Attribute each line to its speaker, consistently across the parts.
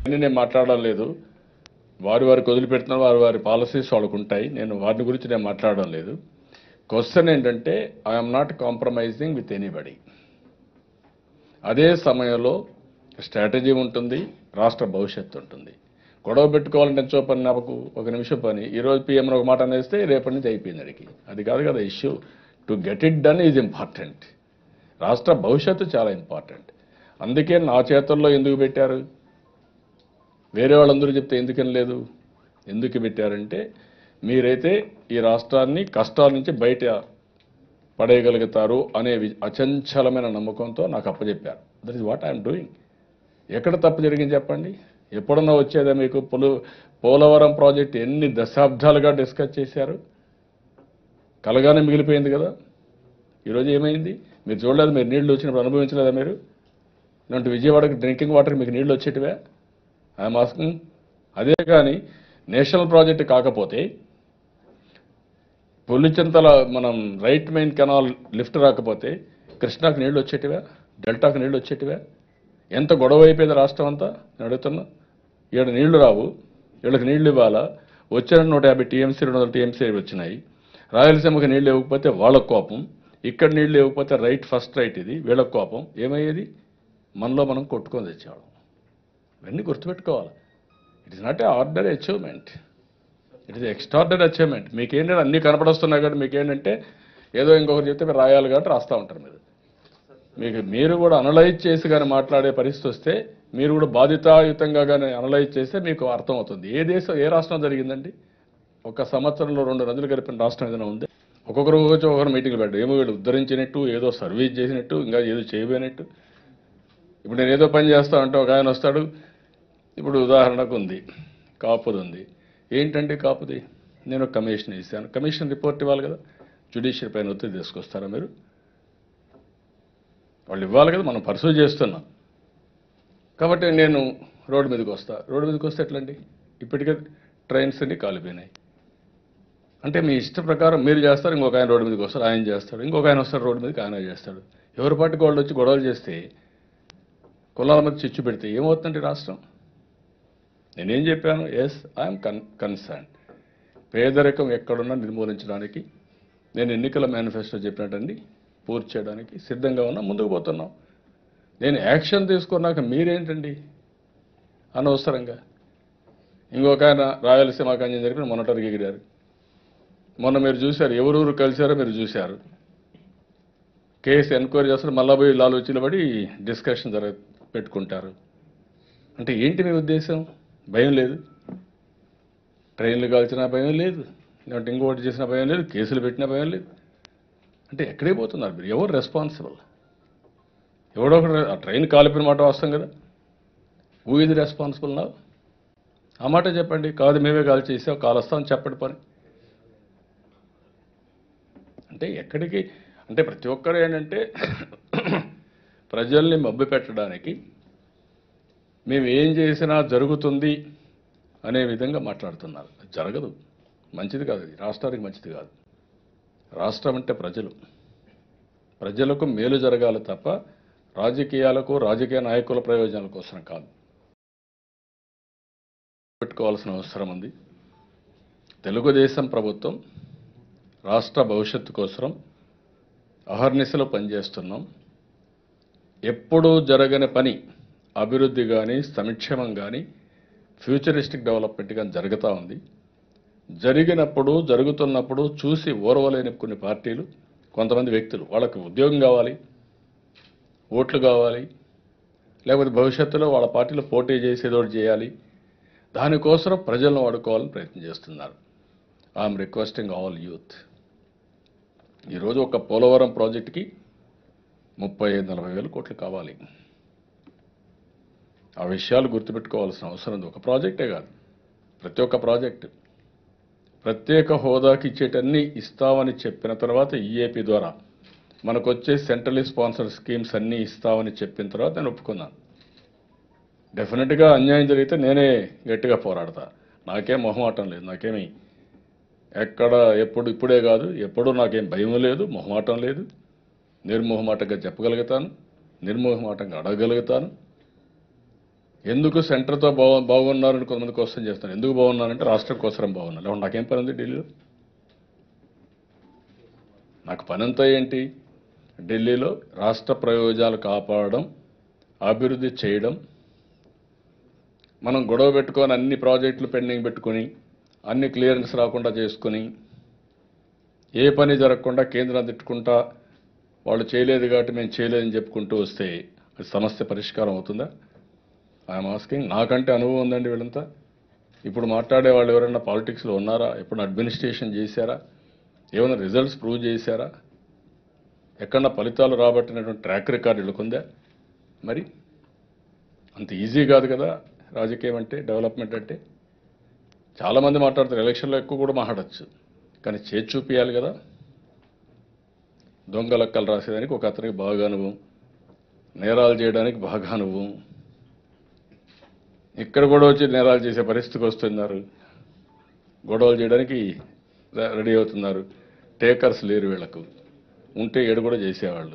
Speaker 1: అని నేను మాట్లాడడం లేదు వారి వారికి వదిలిపెడుతున్నారు వారి వారి పాలసీస్ వాళ్ళకు ఉంటాయి నేను వాటి గురించి నేను మాట్లాడడం లేదు క్వశ్చన్ ఏంటంటే I'm not compromising with anybody అదే సమయంలో స్ట్రాటజీ ఉంటుంది రాష్ట్ర భవిష్యత్తు ఉంటుంది గొడవ పెట్టుకోవాలంటే ఎంతో పని నాకు ఒక నిమిషం పని ఈరోజు పిఎం ఒక మాట అనేస్తే రేపటి నుంచి అయిపోయింది అడిగి అది కాదు కదా issue to get it done is important రాష్ట్ర భవిష్యత్తు చాలా ఇంపార్టెంట్ అందుకే నా చేతుల్లో ఎందుకు పెట్టారు వేరే వాళ్ళందరూ చెప్తే ఎందుకని లేదు ఎందుకు పెట్టారంటే మీరైతే ఈ రాష్ట్రాన్ని కష్టాల నుంచి బయట పడేయగలుగుతారు అనే వి- అచంచలమైన నమ్మకంతో నాకు అప్పచెప్పారు that is what I'm doing ఎక్కడ తప్పు జరిగింది చెప్పండి ఎప్పుడన్నా వచ్చేదా మీకు పొలు పోలవరం ప్రాజెక్ట్ ఎన్ని దశాబ్దాలుగా డిస్కస్ చేశారు కలగానే మిగిలిపోయింది కదా ఈరోజు ఏమైంది మీరు చూడలేదు మీరు నీళ్లు వచ్చినప్పుడు అనుభవించలేదా మీరు ఇలాంటి విజయవాడకి డ్రింకింగ్ వాటర్ మీకు నీళ్లు వచ్చేటివే ఐఎమ్ ఆస్కింగ్ అదే కానీ నేషనల్ ప్రాజెక్ట్ కాకపోతే పులిచింతల మనం రైట్ మెయిన్ కెనాల్ లిఫ్ట్ రాకపోతే కృష్ణాకు నీళ్లు వచ్చేటివే డెల్టాకు నీళ్లు వచ్చేటివే ఎంత గొడవ అయిపోయింది రాష్ట్రం అంతా నేను అడుగుతున్నా ఈడ నీళ్లు రావు వీళ్ళకి నీళ్లు ఇవ్వాలా వచ్చిన నూట యాభై టీఎంసీ రెండు వందల టీఎంసీ వచ్చినాయి రాయలసీమకి నీళ్లు ఇవ్వకపోతే వాళ్ళకు కోపం ఇక్కడ నీళ్లు ఇవ్వకపోతే రైట్ ఫస్ట్ రైట్ ఇది వీళ్ళకి కోపం ఏమయ్యేది మనలో మనం కొట్టుకొని తెచ్చేవాళ్ళం ఇవన్నీ గుర్తుపెట్టుకోవాలి it is not a order achievement it is extraordinary achievement మీకేంటంటే అన్నీ కనపడస్తున్నాయి కాబట్టి మీకేంటంటే ఏదో ఇంకొకరు చెప్తే మీరు రాయాలి కాబట్టి రాస్తూ ఉంటారు మీరు మీకు మీరు కూడా అనలైజ్ చేసి కానీ మాట్లాడే పరిస్థితి వస్తే మీరు కూడా బాధితాయుతంగా కానీ అనలైజ్ చేస్తే మీకు అర్థమవుతుంది ఏ దేశం ఏ రాష్ట్రం జరిగిందండి ఒక సంవత్సరంలో రెండు నదులు కలిపిన రాష్ట్రం ఏదైనా ఉంది ఒక్కొక్కరు వచ్చి ఒకరు మీటింగ్లు పెట్టారు ఏమో వీళ్ళు ఉద్ధరించినట్టు ఏదో సర్వీస్ చేసినట్టు ఇంకా ఏదో చేయబోయినట్టు ఇప్పుడు నేను ఏదో పని చేస్తా అంటే ఒక ఆయన వస్తాడు ఇప్పుడు ఉదాహరణకు ఉంది కాపుది ఉంది ఏంటంటే కాపుది నేను ఒక కమిషన్ ఇస్తాను కమిషన్ రిపోర్ట్ ఇవ్వాలి కదా జ్యుడిషియల్ పైన ఒత్తిడి తీసుకొస్తారా మీరు వాళ్ళు ఇవ్వాలి కదా మనం పర్సూ చేస్తున్నాం కాబట్టి నేను రోడ్డు మీదకి వస్తా రోడ్డు మీదకి వస్తే ఎట్లండి ఇప్పటికే ట్రైన్స్ అన్ని కాలిపోయినాయి అంటే మీ ఇష్ట ప్రకారం మీరు చేస్తారు ఇంకొక ఆయన రోడ్డు మీదకి వస్తారు ఆయన చేస్తాడు ఇంకొక ఆయన వస్తాడు రోడ్డు మీదకి ఆయన చేస్తాడు ఎవరి పాటికి వాళ్ళు వచ్చి గొడవలు చేస్తే కులాల మధ్య చిచ్చు పెడితే ఏమవుతుందండి రాష్ట్రం నేనేం చెప్పాను ఎస్ ఐఎమ్ కన్ కన్సర్న్ పేదరికం ఎక్కడున్నా నిర్మూలించడానికి నేను ఎన్నికల మేనిఫెస్టో చెప్పినట్టండి పూర్తి చేయడానికి సిద్ధంగా ఉన్నా ముందుకు పోతున్నాం నేను యాక్షన్ తీసుకున్నాక మీరేంటండి అనవసరంగా ఇంకొక ఆయన రాయలసీమ కంజం జరిపిన మొన్నటరికి ఎగిరారు మొన్న మీరు చూశారు ఎవరెవరు కలిశారో మీరు చూశారు కేసు ఎంక్వైరీ చేస్తారు మళ్ళా పోయి లాలోచీలు పడి డిస్కషన్ జరగ పెట్టుకుంటారు అంటే ఏంటి మీ ఉద్దేశం భయం లేదు ట్రైన్లు కాల్చిన భయం లేదు లేదంటే ఇంకోటి చేసిన భయం లేదు కేసులు పెట్టిన భయం లేదు అంటే ఎక్కడికి పోతున్నారు మీరు ఎవరు రెస్పాన్సిబుల్ ఎవడో ఒకడు ఆ ట్రైన్ కాలిపిన మాట వస్తాం కదా హూ ఇది రెస్పాన్సిబుల్ నా ఆ మాట చెప్పండి కాదు మేమే కాల్ చేసాం కాలుస్తాం చెప్పండి పని అంటే ఎక్కడికి అంటే ప్రతి ఒక్కరు ఏంటంటే ప్రజల్ని మభ్య పెట్టడానికి మేము ఏం చేసినా జరుగుతుంది అనే విధంగా మాట్లాడుతున్నారు అది జరగదు మంచిది కాదు అది రాష్ట్రానికి మంచిది కాదు రాష్ట్రం అంటే ప్రజలు ప్రజలకు మేలు జరగాలి తప్ప రాజకీయాలకు రాజకీయ నాయకుల ప్రయోజనాల కోసం కాదు పెట్టుకోవాల్సిన అవసరం ఉంది తెలుగుదేశం ప్రభుత్వం రాష్ట్ర భవిష్యత్తు కోసం అహర్నిశలో పనిచేస్తున్నాం ఎప్పుడూ జరగని పని అభివృద్ధి కానీ సంక్షేమం కానీ ఫ్యూచరిస్టిక్ డెవలప్మెంట్ కానీ జరుగుతూ ఉంది జరిగినప్పుడు జరుగుతున్నప్పుడు చూసి ఓర్వలేని కొన్ని పార్టీలు కొంతమంది వ్యక్తులు వాళ్ళకి ఉద్యోగం కావాలి ఓట్లు కావాలి లేకపోతే భవిష్యత్తులో వాళ్ళ పార్టీలో పోటీ చేసి ఏదో ఒకటి చేయాలి దానికోసం ప్రజలను వాడుకోవాలని ప్రయత్నం చేస్తున్నారు ఐఎమ్ రిక్వెస్టింగ్ ఆల్ యూత్ ఈరోజు ఒక పోలవరం ప్రాజెక్టుకి ముప్పై ఐదు నలభై వేల కోట్లు కావాలి ఆ విషయాలు గుర్తుపెట్టుకోవాల్సిన అవసరం ఉంది ఒక ప్రాజెక్టే కాదు ప్రతి ఒక్క ప్రాజెక్టు ప్రత్యేక హోదాకి ఇచ్చేటన్ని ఇస్తామని చెప్పిన తర్వాత ఈఏపీ ద్వారా మనకు వచ్చే సెంట్రలీ స్పాన్సర్ స్కీమ్స్ అన్నీ ఇస్తామని చెప్పిన తర్వాత నేను ఒప్పుకున్నాను డెఫినెట్గా అన్యాయం జరిగితే నేనే గట్టిగా పోరాడతా నాకేం మొహమాటం లేదు నాకేమి ఎక్కడ ఎప్పుడు ఇప్పుడే కాదు ఎప్పుడూ నాకేం భయం లేదు మొహమాటం లేదు నిర్మోహమాటంగా చెప్పగలుగుతాను నిర్మోహమాటంగా అడగగలుగుతాను ఎందుకు సెంటర్తో బాగు బాగున్నారని కొంతమంది క్వశ్చన్ చేస్తారు ఎందుకు బాగున్నారంటే రాష్ట్రం కోసరం బాగున్నారు లేకుంటే నాకేం పని ఉంది ఢిల్లీలో నాకు పనంతా ఏంటి ఢిల్లీలో రాష్ట్ర ప్రయోజనాలు కాపాడడం అభివృద్ధి చేయడం మనం గొడవ పెట్టుకొని అన్ని ప్రాజెక్టులు పెండింగ్ పెట్టుకొని అన్ని క్లియరెన్స్ రాకుండా చేసుకొని ఏ పని జరగకుండా కేంద్రం తిట్టుకుంటా వాళ్ళు చేయలేదు కాబట్టి మేము చేయలేదని చెప్పుకుంటూ వస్తే అది సమస్య పరిష్కారం అవుతుందా ఐఎమ్ ఆస్కింగ్ నాకంటే అనుభవం ఉందండి వీళ్ళంతా ఇప్పుడు మాట్లాడే వాళ్ళు ఎవరైనా పాలిటిక్స్లో ఉన్నారా ఎప్పుడు అడ్మినిస్ట్రేషన్ చేశారా ఏమైనా రిజల్ట్స్ ప్రూవ్ చేశారా ఎక్కడన్నా ఫలితాలు రాబట్టినటువంటి ట్రాక్ రికార్డు వీళ్ళకుందా మరి అంత ఈజీ కాదు కదా రాజకీయం అంటే డెవలప్మెంట్ అంటే చాలామంది మాట్లాడతారు ఎలక్షన్లో ఎక్కువ కూడా మాట్లాడచ్చు కానీ చేసి చూపించాలి కదా దొంగ లెక్కలు రాసేదానికి ఒక అతనికి బాగా అనుభవం నేరాలు చేయడానికి బాగా అనుభవం ఇక్కడ కూడా వచ్చి నేరాలు చేసే పరిస్థితికి వస్తున్నారు గొడవలు చేయడానికి ర- రెడీ అవుతున్నారు టేకర్స్ లేరు వీళ్ళకు ఉంటే ఏడు కూడా చేసేవాళ్ళు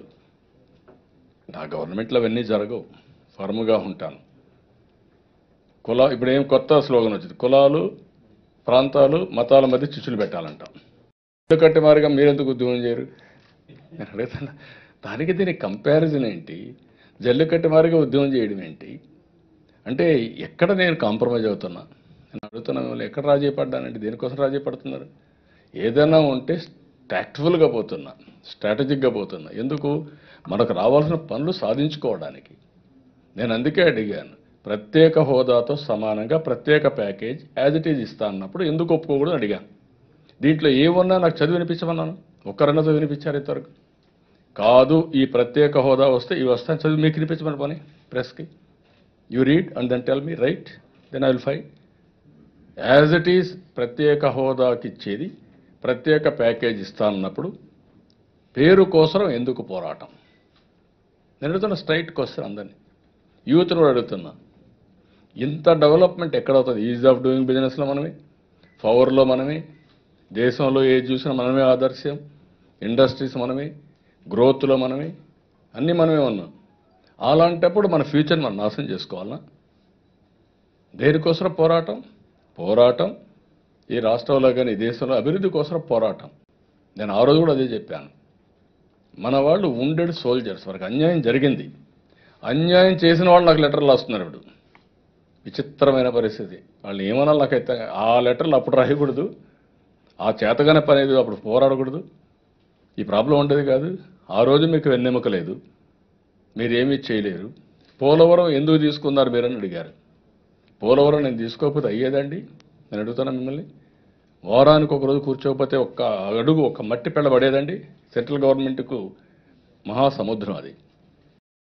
Speaker 1: నా గవర్నమెంట్లో అవన్నీ జరగవు ఫర్మ్గా ఉంటాను కుల ఇప్పుడు ఏం కొత్త స్లోగన్ వచ్చింది కులాలు ప్రాంతాలు మతాల మధ్య చిచ్చులు పెట్టాలంట కట్టి మారిగా మీరెందుకు ఉద్యమం చేయరు నేను అడుగుతాను దానికి దీనికి కంపారిజన్ ఏంటి జల్లికట్టి మారిగా ఉద్యమం చేయడం ఏంటి అంటే ఎక్కడ నేను కాంప్రమైజ్ అవుతున్నా నేను అడుగుతున్నా మిమ్మల్ని ఎక్కడ రాజీ పడ్డానండి దేనికోసం రాజీ పడుతున్నారు ఏదైనా ఉంటే టాక్ట్ఫుల్గా పోతున్నా స్ట్రాటజిక్గా పోతున్నా ఎందుకు మనకు రావాల్సిన పనులు సాధించుకోవడానికి నేను అందుకే అడిగాను ప్రత్యేక హోదాతో సమానంగా ప్రత్యేక ప్యాకేజ్ యాజ్ ఇట్ ఈజ్ ఇస్తా అన్నప్పుడు ఎందుకు ఒప్పుకోకూడదు అడిగాను దీంట్లో ఏమన్నా నాకు చదివి వినిపించమన్నాను ఒక్కరన్నా చదివి వినిపించారు ఇంతవరకు కాదు ఈ ప్రత్యేక హోదా వస్తే ఇవి వస్తాయని చదివి మీకు వినిపించమని పని ప్రెస్కి you read and then tell me right then I will fight as it is ప్రత్యేక హోదాకి ఇచ్చేది ప్రత్యేక ప్యాకేజ్ ఇస్తానన్నప్పుడు పేరు కోసం ఎందుకు పోరాటం నేను అడుగుతున్న స్ట్రైట్ క్వశ్చన్ అందరినీ యూత్ను కూడా అడుగుతున్నా ఇంత డెవలప్మెంట్ ఎక్కడవుతుంది ఈజ్ ఆఫ్ డూయింగ్ బిజినెస్లో మనమే పవర్లో మనమే దేశంలో ఏది చూసినా మనమే ఆదర్శం ఇండస్ట్రీస్ మనమే గ్రోత్లో మనమే అన్నీ మనమే ఉన్నాం అలాంటప్పుడు మన ఫ్యూచర్ మనం నాశనం చేసుకోవాలనా దేనికోసం పోరాటం పోరాటం ఈ రాష్ట్రంలో కానీ ఈ దేశంలో అభివృద్ధి కోసం పోరాటం నేను ఆ రోజు కూడా అదే చెప్పాను మన వాళ్ళు ఉండెడ్ సోల్జర్స్ వారికి అన్యాయం జరిగింది అన్యాయం చేసిన వాళ్ళు నాకు లెటర్లు రాస్తున్నారు ఇప్పుడు విచిత్రమైన పరిస్థితి వాళ్ళు ఏమన్నా నాకైతే ఆ లెటర్లు అప్పుడు రాయకూడదు ఆ చేతగానే పని ఏదో అప్పుడు పోరాడకూడదు ఈ ప్రాబ్లం ఉండేది కాదు ఆ రోజు మీకు వెన్నెముక లేదు మీరేమీ చేయలేరు పోలవరం ఎందుకు తీసుకున్నారు మీరని అడిగారు పోలవరం నేను తీసుకోకపోతే అయ్యేదండి నేను అడుగుతాను మిమ్మల్ని వారానికి ఒక రోజు కూర్చోకపోతే ఒక్క అడుగు ఒక మట్టి పెళ్ళ పడేదండి సెంట్రల్ గవర్నమెంట్కు మహాసముద్రం అది